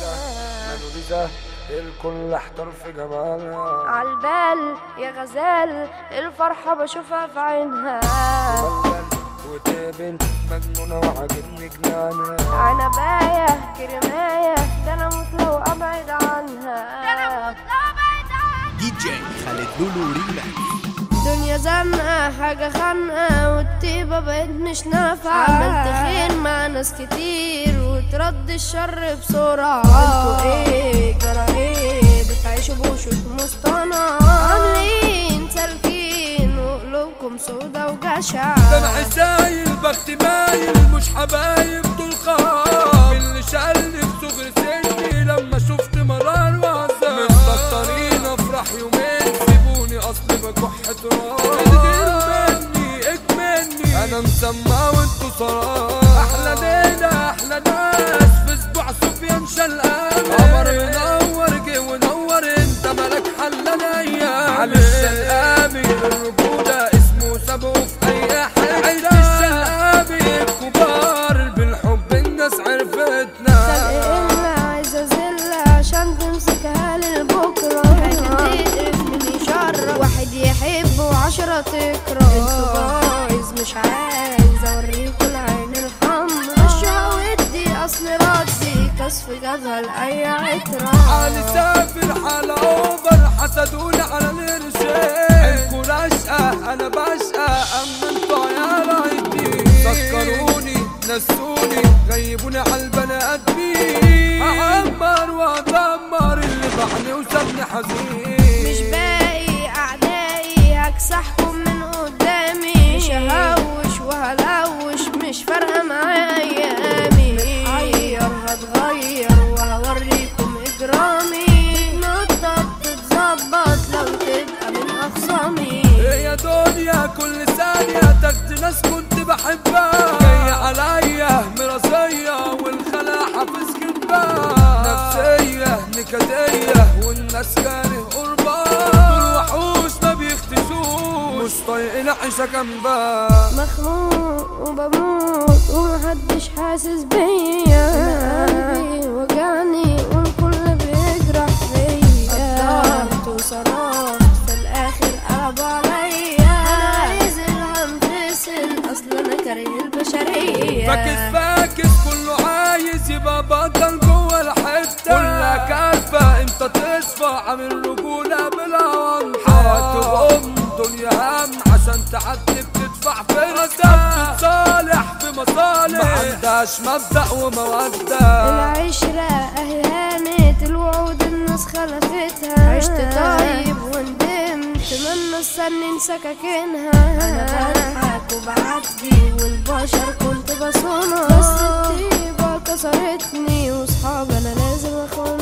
موناليزا الكل احتر في جمالها عالبال يا غزال الفرحة بشوفها في عينها ملبل وتابن مجنونة وعاجبني جنانها عنباية كرماية ده انا موت لو ابعد عنها دي جي خالد لولو ريماكس دنيا زنقة حاجة خانقة والطيبة بقت مش نافعة عملت خير مع ناس كتير وترد الشر بسرعة انتوا ايه جرى ايه بتعيشوا بوشوش مصطنعة عاملين سالكين وقلوبكم سودا وجشع دمع سايل بخت مايل مش حبايب دول خام اللي شالني في صغر سني لما شفت مرار وعذاب مستكترين افرح يومين سيبوني اصل بكح تراب اتجل مني اكملني انا مسمى وانتو صراحة احلى ليلة احلى ناس في اسبوع سفيان شلقان قمر منور جه ونور انت ملك حلان ايام علي الشلقامي الرجولة اسمه سابه في اي حاجة عيد الشلقامي الكبار بالحب الناس عرفتنا إلا عايزة زلة عشان تمسكها للبكرة حاجة تقرف من شر واحد يحب وعشرة تكره انتوا بايظ مش عايز اوريكوا العين الحمرا الشقا ودي اصل ردي كسف جابها لأي عترة علي سافر حالة اوفر حسدوني على القرشين عينكوا رشقة انا بشقى اما انتوا يا رايدين سكروني نسوني غيبوني على البني ادمين هعمر وادمر اللي بعني وسابني حزين مش باقي اعدائي هكسحكم من قدامي مش ههوش وهلوش مش فارقه معايا ايامي متحير هتغير وهوريكم اجرامي تتنطط تتظبط لو تبقى من اخصامي يا دنيا كل ثانية تاخد ناس كنت بحبها جاية عليا مراسية والخلا حافظ كدبها نفسية نكدية والناس كاره قربان دول وحوش ما بيختشوش مش طايقين عيشة جنبها مخنوق وبموت ومحدش حاسس بيا قلبي وجعني والكل بيجرح فيا قدرت وصرفت في الاخر قلب عليا انا عايز الهنفصل اصل انا كاره البشريه فاكس فاكس كله عايز يبقى بطل جوه الحتة كلها كافة امتى تصفى عامل رجولة بالهوان حياته ام دنيا هم عشان تعدي بتدفع في رزق صالح في مصالح ما عندهاش مبدأ ومودة العشرة اهي هانت الوعود الناس خلفتها عشت طيب وندمت من السنين سكاكينها انا بضحك وبعدي والبشر كنت بصونها بس الطيبة كسرتني وصحاب انا لازم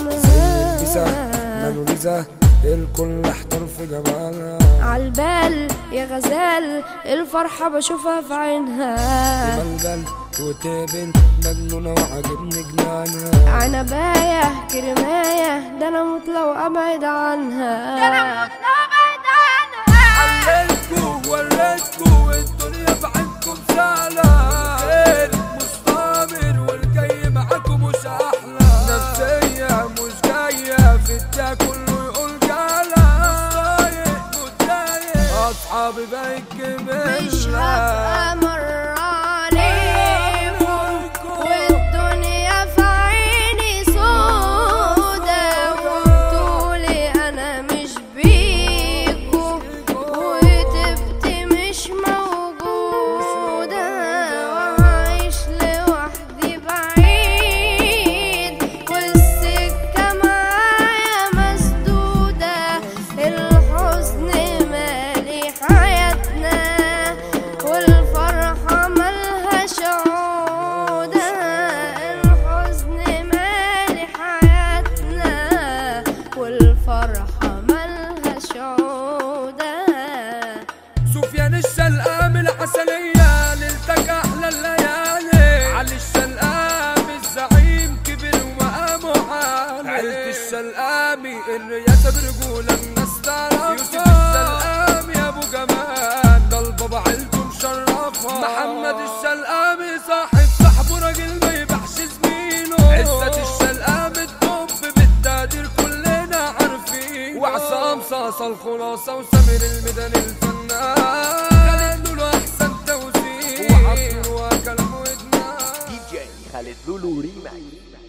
اخونها موناليزا الكل احتر في جمالها عالبال يا غزال الفرحة بشوفها في عينها ملبل وتابن مجنونة وعاجبني جنانها عنباية كرماية ده انا موت لو ابعد عنها ده انا موت لو ابعد عنها علمتكوا وريتكوا الدنيا بعينكم سهلة خير مستمر والجاي معاكم مش أحلى نفسية مش جاية في الدا كله يقول جالة مش طايق متضايق أصحابي بقت مش جميلة هبقى مرة عليكم والدنيا في عيني سودا وبتقولي انا مش بيكو وتبت مش موجودة وعايش لوحدي بعيد والسكة معايا مسدودة الحزن مالي حياتنا والفرحة ملهاش عودة الحزن مالي حياتنا والفرحة ملهاش عودة سفيان الشلقام العسلية ليلتك أحلى الليالي علي الشلقام الزعيم كبر ومقامه عالي عيلة الشلقامي الرياسة برجولة الناس تعرفها يوسف الشلقام يا أبو جمال ده البابا عيلته مشرفها محمد الشلقامي صاحب صاحبه راجل ما يبيعش زميله عزة الشلقام الدنيا وعصام صاصة الخلاصة وسمير الميدان الفنان خالد له احسن توزيع وعبد وكلام ودنا دي جي خالد لولو ريماكس